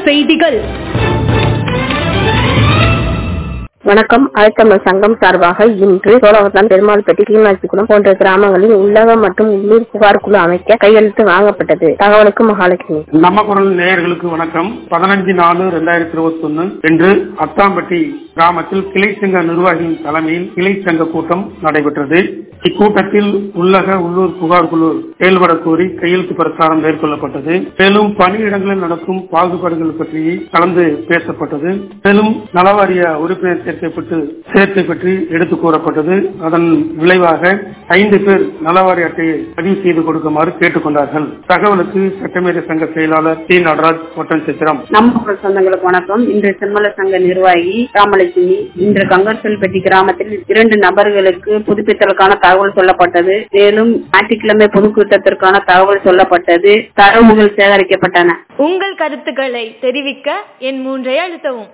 செய்திகள் வணக்கம் ஆயத்தமிழ் சங்கம் சார்பாக இன்று சோழவத்தான் பெருமாள்பட்டி கீழ்நாச்சிக்குளம் போன்ற கிராமங்களில் உள்ளக மற்றும் உள்ளூர் புகார் குழு அமைக்க கையெழுத்து வாங்கப்பட்டது தகவலுக்கு மகாலட்சுமி நம்ம குரல் நேயர்களுக்கு வணக்கம் பதினஞ்சு நாலு ரெண்டாயிரத்தி இருபத்தி ஒன்னு இன்று அத்தாம்பட்டி கிராமத்தில் கிளை சங்க நிர்வாகியின் தலைமையில் கிளை சங்க கூட்டம் நடைபெற்றது இக்கூட்டத்தில் உள்ளக உள்ளூர் புகார் குழு செயல்பட கோரி கையெழுத்து பிரச்சாரம் மேற்கொள்ளப்பட்டது மேலும் பணியிடங்களில் நடக்கும் பாகுபாடுகள் பற்றி கலந்து பேசப்பட்டது மேலும் நலவாரிய உறுப்பினர் சேர்க்கப்பட்டு சேர்க்கை பற்றி எடுத்துக் கூறப்பட்டது அதன் விளைவாக ஐந்து பேர் நலவாரிய அட்டையை பதிவு செய்து கொடுக்குமாறு கேட்டுக்கொண்டார்கள் தகவலுக்கு சட்டமேதை சங்க செயலாளர் டி நடராஜ் ஒட்டன் சித்திரம் நம்ம குரல் சொந்தங்களுக்கு வணக்கம் இன்று செம்மல சங்க நிர்வாகி ராமலட்சுமி இன்று கங்கர்சல்பட்டி கிராமத்தில் இரண்டு நபர்களுக்கு புதுப்பித்தலுக்கான தகவல் சொல்லப்பட்டது மேலும் ஞாயிற்றுக்கிழமை பொதுக்கூட்டத்திற்கான தகவல் சொல்லப்பட்டது தரவுகள் சேகரிக்கப்பட்டன உங்கள் கருத்துக்களை தெரிவிக்க என் மூன்றை அழுத்தவும்